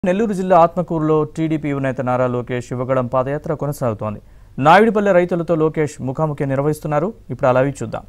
నెల్లూరు జిల్లా ఆత్మకూరులో టీడీపీ యువనేత నారా లోకేష్ యువగళం పాదయాత్ర కొనసాగుతోంది నాయుడుపల్లె రైతులతో లోకేష్ ముఖాముఖి నిర్వహిస్తున్నారు ఇప్పుడు అలా అవి చూద్దాం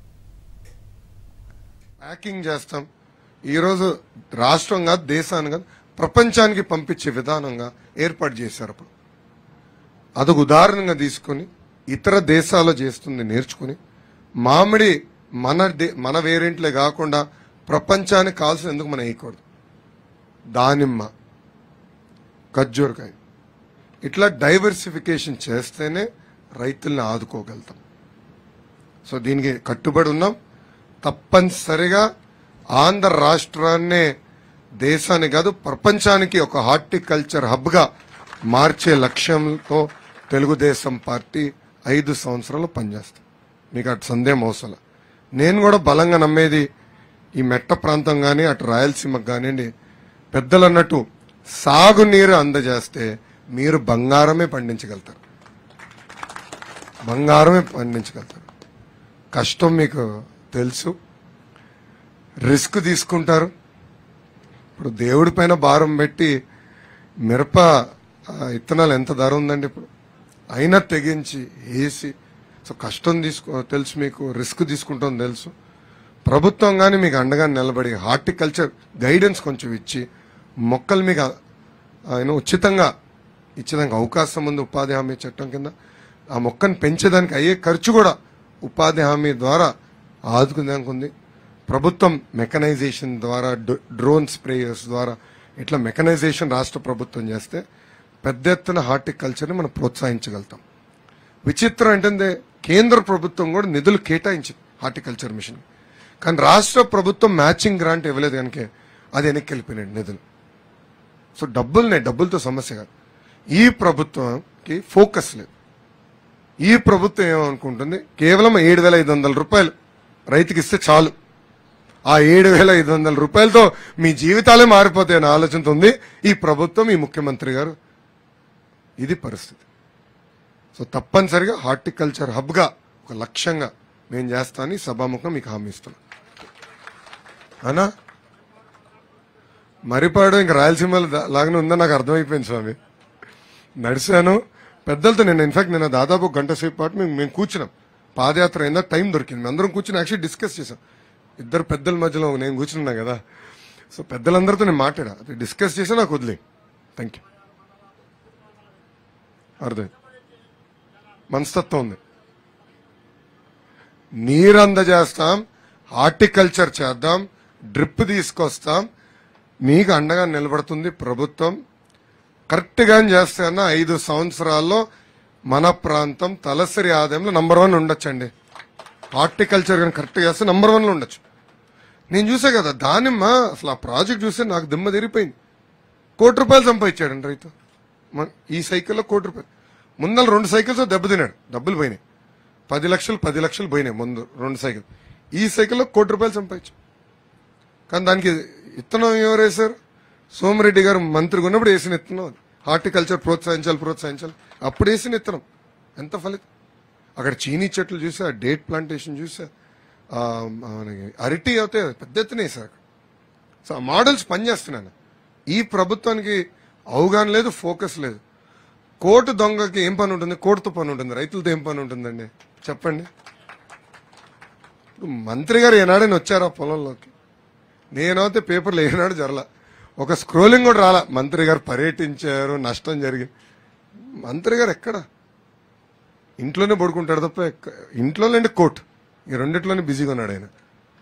ప్యాకింగ్ చేస్తాం ఈరోజు రాష్ట్రంగా దేశాన్ని కాదు ప్రపంచానికి పంపించే విధానంగా ఏర్పాటు చేశారు అప్పుడు అదొక ఉదాహరణగా తీసుకొని ఇతర దేశాల్లో చేస్తుంది నేర్చుకుని మామిడి మన దే- మన వేరియంట్లే కాకుండా ప్రపంచానికి కావాల్సిన ఎందుకు మనం వేయకూడదు దానిమ్మ ఖర్జూరకాయ ఇట్లా డైవర్సిఫికేషన్ చేస్తేనే రైతుల్ని ఆదుకోగలుగుతాం సో దీనికి కట్టుబడి ఉన్నాం తప్పనిసరిగా ఆంధ్ర రాష్ట్రాన్నే దేశాన్ని కాదు ప్రపంచానికి ఒక హార్టికల్చర్ హబ్గా మార్చే లక్ష్యంతో తెలుగుదేశం పార్టీ ఐదు సంవత్సరాలు పనిచేస్తాం మీకు అటు సందేహం అవసరం నేను కూడా బలంగా నమ్మేది ఈ మెట్ట ప్రాంతం కానీ అటు రాయలసీమకు కానివ్వండి పెద్దలు అన్నట్టు సాగునీరు అందజేస్తే మీరు బంగారమే పండించగలుగుతారు బంగారమే పండించగలుగుతారు కష్టం మీకు తెలుసు రిస్క్ తీసుకుంటారు ఇప్పుడు దేవుడి పైన భారం పెట్టి మిరప ఆ, విత్తనాలు ఎంత ధర ఉందండి ఇప్పుడు అయినా తెగించి వేసి సో కష్టం తీసుకో తెలుసు మీకు రిస్క్ తీసుకుంటాం తెలుసు ప్రభుత్వం కానీ మీకు అండగా నిలబడి హార్టికల్చర్ గైడెన్స్ కొంచెం ఇచ్చి మొక్కలు మీకు ఆయన ఉచితంగా ఇచ్చేదానికి అవకాశం ఉంది ఉపాధి హామీ చట్టం కింద ఆ మొక్కను పెంచేదానికి అయ్యే ఖర్చు కూడా ఉపాధి హామీ ద్వారా ఆదుకునేదానికి ఉంది ప్రభుత్వం మెకనైజేషన్ ద్వారా డ్రో- డ్రోన్ స్ప్రేయర్స్ ద్వారా ఇట్లా మెకనైజేషన్ రాష్ట్ర ప్రభుత్వం చేస్తే పెద్ద ఎత్తున హార్టికల్చర్ని మనం ప్రోత్సహించగలుగుతాం విచిత్రం ఏంటంటే కేంద్ర ప్రభుత్వం కూడా నిధులు కేటాయించింది హార్టికల్చర్ మిషన్ కానీ రాష్ట్ర ప్రభుత్వం మ్యాచింగ్ గ్రాంట్ ఇవ్వలేదు కనుక అది వెనక్కి వెళ్ళిపోయినాయి నిధులు సో డబ్బులునే డబ్బులతో సమస్య కాదు ఈ ప్రభుత్వంకి ఫోకస్ లేదు ఈ ప్రభుత్వం ఏమనుకుంటుంది కేవలం ఏడు వేల ఐదు వందల రూపాయలు రైతుకి ఇస్తే చాలు ఆ ఏడు వేల ఐదు వందల రూపాయలతో మీ జీవితాలే మారిపోతాయనే ఆలోచనతో ఉంది ఈ ప్రభుత్వం ఈ ముఖ్యమంత్రి గారు ఇది పరిస్థితి సో తప్పనిసరిగా హార్టికల్చర్ హబ్గా ఒక లక్ష్యంగా నేను చేస్తానని సభాముఖం మీకు హామీ ఇస్తున్నాను అనా మరిపాడు ఇంకా రాయలసీమలో దా- లాగానే ఉందని నాకు అర్థమైపోయింది స్వామి నడిచాను పెద్దలతో నేను ఇన్ఫాక్ట్ నేను దాదాపు ఒక గంట సేపు పాటు మేము మేము కూర్చున్నాం పాదయాత్ర అయిందా టైం దొరికింది మేము అందరం కూర్చుని యాక్చువల్లీ డిస్కస్ చేసాం ఇద్దరు పెద్దల మధ్యలో నేను కూర్చున్నా కదా సో పెద్దలందరితో నేను మాట్లాడా అది డిస్కస్ చేసి నాకు వదిలే థ్యాంక్ యూ అర్థం మనస్తత్వం ఉంది నీరు అందజేస్తాం హార్టికల్చర్ చేద్దాం డ్రిప్ తీసుకొస్తాం మీకు అండగా నిలబడుతుంది ప్రభుత్వం కరెక్ట్ గా చేస్తాన ఐదు సంవత్సరాల్లో మన ప్రాంతం తలసరి ఆదాయంలో నంబర్ వన్ ఉండొచ్చండి హార్టికల్చర్ కానీ కరెక్ట్ చేస్తే నంబర్ వన్ లో ఉండొచ్చు నేను చూసా కదా దానిమ్మ అసలు ఆ ప్రాజెక్ట్ చూస్తే నాకు దిమ్మ తిరిగిపోయింది కోటి రూపాయలు సంపాదించాడండి రైతు మన- ఈ సైకిల్లో కోటి రూపాయలు ముందర రెండు సైకిల్స్ దెబ్బతిన్నాడు డబ్బులు పోయినాయి పది లక్షలు పది లక్షలు పోయినాయి ముందు రెండు సైకిల్ ఈ సైకిల్లో కోటి రూపాయలు సంపాదించు కానీ దానికి విత్తనం ఎవరు వేశారు సోమిరెడ్డి గారు మంత్రిగా ఉన్నప్పుడు వేసిన విత్తనం అది హార్టికల్చర్ ప్రోత్సహించాలి ప్రోత్సహించాలి అప్పుడు వేసిన విత్తనం ఎంత ఫలితం అక్కడ చీనీ చెట్లు చూసా డేట్ ప్లాంటేషన్ చూసా ఆ, మనకి అరటి అయితే పెద్ద ఎత్తున వేశారు అక్కడ సో ఆ మోడల్స్ పనిచేస్తున్నాను ఈ ప్రభుత్వానికి అవగాహన లేదు ఫోకస్ లేదు కోర్టు దొంగకి ఏం పని ఉంటుంది కోర్టుతో పని ఉంటుంది రైతులతో ఏం పని ఉంటుందండి చెప్పండి ఇప్పుడు మంత్రి గారు ఏనాడని వచ్చారా పొలంలోకి నేనైతే పేపర్లు ఏనాడు జరల ఒక స్క్రోలింగ్ కూడా రాలా మంత్రి గారు పర్యటించారు నష్టం జరిగింది మంత్రి గారు ఎక్కడ ఇంట్లోనే పడుకుంటాడు తప్ప ఎక్క- ఇంట్లోనే అంటే కోర్టు ఈ రెండిట్లోనే బిజీగా ఉన్నాడు ఆయన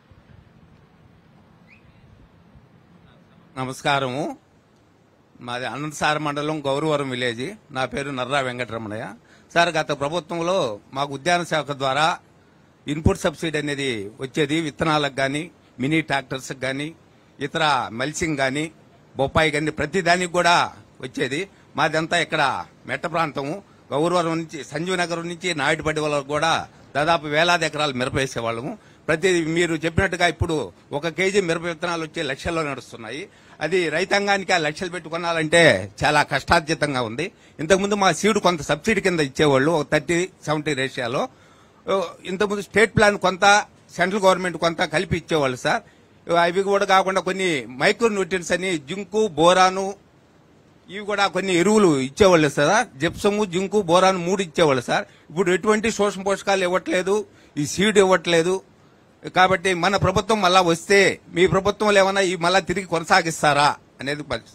నమస్కారము మాది అనంతసార మండలం గౌరవరం విలేజ్ నా పేరు నర్రా వెంకటరమణయ్య సార్ గత ప్రభుత్వంలో మాకు ఉద్యాన శాఖ ద్వారా ఇన్పుట్ సబ్సిడీ అనేది వచ్చేది విత్తనాలకు కానీ మినీ ట్రాక్టర్స్ కానీ ఇతర మల్సింగ్ కానీ బొప్పాయి కానీ ప్రతి దానికి కూడా వచ్చేది మాదంతా ఇక్కడ మెట్ట ప్రాంతము గౌరవరం నుంచి సంజీవ్ నగర్ నుంచి నాయుడుపల్లి వరకు కూడా దాదాపు వేలాది ఎకరాలు మిరప వేసేవాళ్ళము ప్రతి మీరు చెప్పినట్టుగా ఇప్పుడు ఒక కేజీ మిరప విత్తనాలు వచ్చే లక్షల్లో నడుస్తున్నాయి అది రైతాంగానికి ఆ లక్షలు పెట్టి కొనాలంటే చాలా కష్టార్జితంగా ఉంది ఇంతకుముందు మా సీడు కొంత సబ్సిడీ కింద ఇచ్చేవాళ్ళు ఒక థర్టీ సెవెంటీ రేషియాలో ఓ, ఇంతకుముందు స్టేట్ ప్లాన్ కొంత సెంట్రల్ గవర్నమెంట్ కొంత కలిపి ఇచ్చేవాళ్ళు సార్ అవి కూడా కాకుండా కొన్ని మైక్రో న్యూట్రియన్స్ అని జింకు బోరాను ఇవి కూడా కొన్ని ఎరువులు ఇచ్చేవాళ్ళు సార్ జిప్సము జింకు బోరాన్ మూడు ఇచ్చేవాళ్ళు సార్ ఇప్పుడు ఎటువంటి సూక్ష్మ పోషకాలు ఇవ్వట్లేదు ఈ సీడ్ ఇవ్వట్లేదు కాబట్టి మన ప్రభుత్వం మళ్ళా వస్తే మీ ప్రభుత్వంలో ఏమైనా ఈ మళ్ళా తిరిగి కొనసాగిస్తారా అనేది పరిస్థితి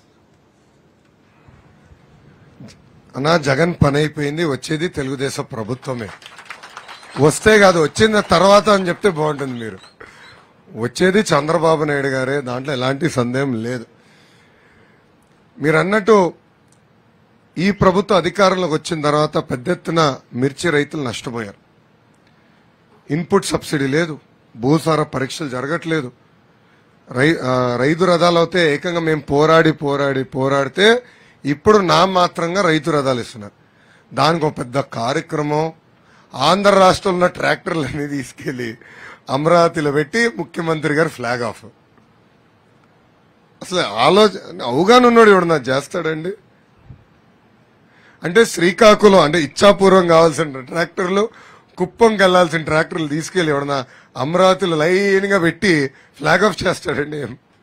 అన్నా జగన్ పని అయిపోయింది వచ్చేది తెలుగుదేశం ప్రభుత్వమే వస్తే కాదు వచ్చిన తర్వాత అని చెప్తే బాగుంటుంది మీరు వచ్చేది చంద్రబాబు నాయుడు గారే దాంట్లో ఎలాంటి సందేహం లేదు మీరు అన్నట్టు ఈ ప్రభుత్వ అధికారంలోకి వచ్చిన తర్వాత పెద్ద ఎత్తున మిర్చి రైతులు నష్టపోయారు ఇన్పుట్ సబ్సిడీ లేదు భూసార పరీక్షలు జరగట్లేదు రై ఆ, రైతు రథాలు అయితే ఏకంగా మేము పోరాడి పోరాడి పోరాడితే ఇప్పుడు నా మాత్రంగా రైతు రథాలు ఇస్తున్నారు దానికి ఒక పెద్ద కార్యక్రమం ఆంధ్ర రాష్ట్రంలో ఉన్న ట్రాక్టర్లన్నీ తీసుకెళ్లి అమరావతిలో పెట్టి ముఖ్యమంత్రి గారు ఫ్లాగ్ ఆఫ్ అసలు ఆలోచన అవగాహన ఉన్నాడు ఇప్పుడు నాకు చేస్తాడండి అంటే శ్రీకాకుళం అంటే ఇచ్చాపూర్వం కావాల్సిన ట్రాక్టర్లు కుప్పంకి వెళ్లాల్సిన ట్రాక్టర్లు తీసుకెళ్లి ఎవడన్నా అమరావతిలో లైన్ గా పెట్టి ఫ్లాగ్ ఆఫ్ చేస్తాడండి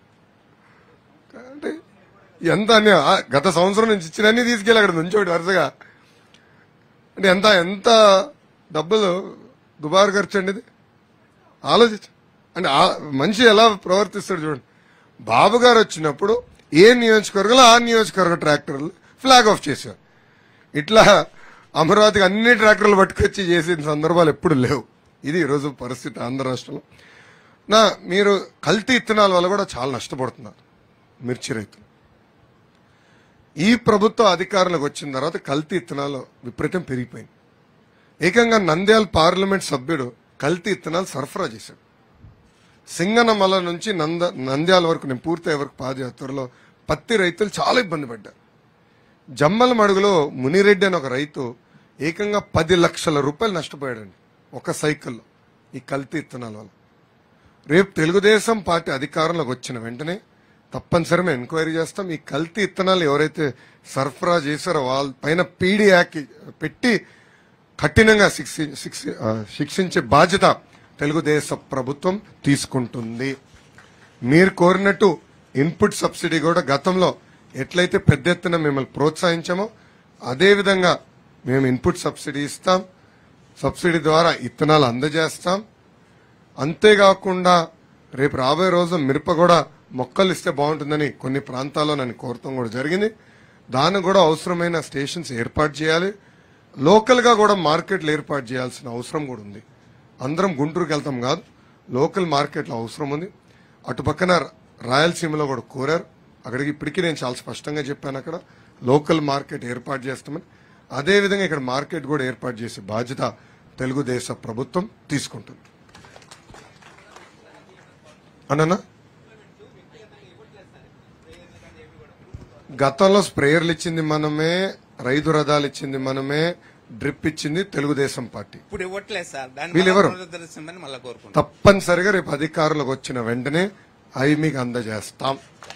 అంటే ఎంత అన్ని ఆ, గత సంవత్సరం నుంచి ఇచ్చినన్ని తీసుకెళ్ళి అక్కడ నుంచోటి వరుసగా అంటే ఎంత ఎంత డబ్బులు దుబారు ఖర్చు అండి ఇది ఆలోచించ అంటే ఆ- మనిషి ఎలా ప్రవర్తిస్తాడు చూడండి బాబు గారు వచ్చినప్పుడు ఏ నియోజకవర్గంలో ఆ నియోజకవర్గ ట్రాక్టర్లు ఫ్లాగ్ ఆఫ్ చేశారు ఇట్లా అమరావతికి అన్ని ట్రాక్టర్లు పట్టుకొచ్చి చేసిన సందర్భాలు ఎప్పుడు లేవు ఇది ఈరోజు పరిస్థితి ఆంధ్ర రాష్ట్రంలో నా మీరు కల్తీ ఇత్తనాల వల్ల కూడా చాలా నష్టపడుతున్నారు మిర్చి రైతులు ఈ ప్రభుత్వ అధికారంలోకి వచ్చిన తర్వాత కల్తీ ఇత్తనాలు విపరీతం పెరిగిపోయింది ఏకంగా నంద్యాల పార్లమెంట్ సభ్యుడు కల్తీ ఇత్తనాలు సరఫరా చేశాడు సింగనమల నుంచి నంద నంద్యాల వరకు నేను పూర్తయ్యే వరకు పాదయాత్రలో పత్తి రైతులు చాలా ఇబ్బంది పడ్డారు జమ్మల మడుగులో మునిరెడ్డి అని ఒక రైతు ఏకంగా పది లక్షల రూపాయలు నష్టపోయాడండి ఒక సైకిల్లో ఈ కల్తీ ఇత్తనాల వల్ల రేపు తెలుగుదేశం పార్టీ అధికారంలోకి వచ్చిన వెంటనే తప్పనిసరి మేము ఎంక్వైరీ చేస్తాం ఈ కల్తీ ఇత్తనాలు ఎవరైతే సరఫరా చేశారో వాళ్ళ పైన పీడీ యాక్ట్ పెట్టి కఠినంగా శిక్షి శిక్షి- ఆ, శిక్షించే బాధ్యత తెలుగుదేశం ప్రభుత్వం తీసుకుంటుంది మీరు కోరినట్టు ఇన్పుట్ సబ్సిడీ కూడా గతంలో ఎట్లయితే పెద్ద ఎత్తున మిమ్మల్ని ప్రోత్సహించామో అదే విధంగా మేము ఇన్పుట్ సబ్సిడీ ఇస్తాం సబ్సిడీ ద్వారా ఇత్తనాలు అందజేస్తాం అంతేకాకుండా రేపు రాబోయే రోజు మిరప కూడా మొక్కలు ఇస్తే బాగుంటుందని కొన్ని ప్రాంతాల్లో నన్ను కోరటం కూడా జరిగింది దానికి కూడా అవసరమైన స్టేషన్స్ ఏర్పాటు చేయాలి లోకల్ గా కూడా మార్కెట్లు ఏర్పాటు చేయాల్సిన అవసరం కూడా ఉంది అందరం గుంటూరుకి వెళ్తాం కాదు లోకల్ మార్కెట్లో అవసరం ఉంది అటు పక్కన రాయలసీమలో కూడా కోరారు అక్కడికి ఇప్పటికీ నేను చాలా స్పష్టంగా చెప్పాను అక్కడ లోకల్ మార్కెట్ ఏర్పాటు చేస్తామని అదే విధంగా ఇక్కడ మార్కెట్ కూడా ఏర్పాటు చేసే బాధ్యత తెలుగుదేశం ప్రభుత్వం తీసుకుంటుంది అన్నా గతంలో స్ప్రేయర్లు ఇచ్చింది మనమే రైతు రథాలు ఇచ్చింది మనమే డ్రిప్ ఇచ్చింది తెలుగుదేశం పార్టీ ఇప్పుడు ఇవ్వట్లేదు సార్ దాన్ని వీళ్ళెవరు? మళ్ళా పునరుద్ధరిస్తామని మళ్ళా కోరుకుంటున్నాం తప్పనిసరిగా రేపు అధికారులకు వచ్చిన వెంటనే అవి మీకు అందజేస్తాం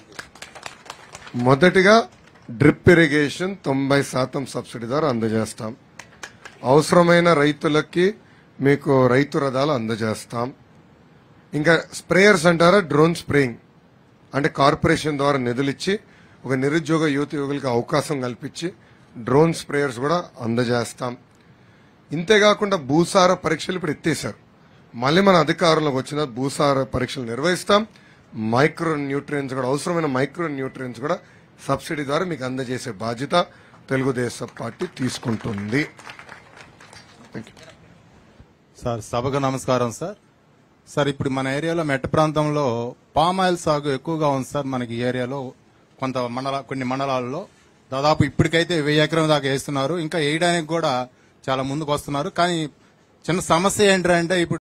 మొదటిగా డ్రిప్ ఇరిగేషన్ తొంభై శాతం సబ్సిడీ ద్వారా అందజేస్తాం అవసరమైన రైతులకి మీకు రైతు రథాలు అందజేస్తాం ఇంకా స్ప్రేయర్స్ అంటారా డ్రోన్ స్ప్రేయింగ్ అంటే కార్పొరేషన్ ద్వారా నిధులు ఇచ్చి ఒక నిరుద్యోగ యువత యువకులకి అవకాశం కల్పించి డ్రోన్ స్ప్రేయర్స్ కూడా అందజేస్తాం ఇంతేకాకుండా భూసార పరీక్షలు ఇప్పుడు ఎత్తేసారు మళ్ళీ మన అధికారంలోకి వచ్చిన భూసార పరీక్షలు నిర్వహిస్తాం మైక్రో న్యూట్రియన్స్ కూడా అవసరమైన మైక్రో న్యూట్రియన్స్ కూడా సబ్సిడీ ద్వారా మీకు అందజేసే బాధ్యత తెలుగుదేశం పార్టీ తీసుకుంటుంది థ్యాంక్ యూ సార్ సభకు నమస్కారం సార్ సార్ ఇప్పుడు మన ఏరియాలో మెట్ట ప్రాంతంలో పామ్ ఆయిల్ సాగు ఎక్కువగా ఉంది సార్ మనకి ఈ ఏరియాలో కొంత మండల కొన్ని మండలాల్లో దాదాపు ఇప్పటికైతే వెయ్యి ఎకరం దాకా వేస్తున్నారు ఇంకా వేయడానికి కూడా చాలా ముందుకు వస్తున్నారు కానీ చిన్న సమస్య ఏంటంటే ఇప్పుడు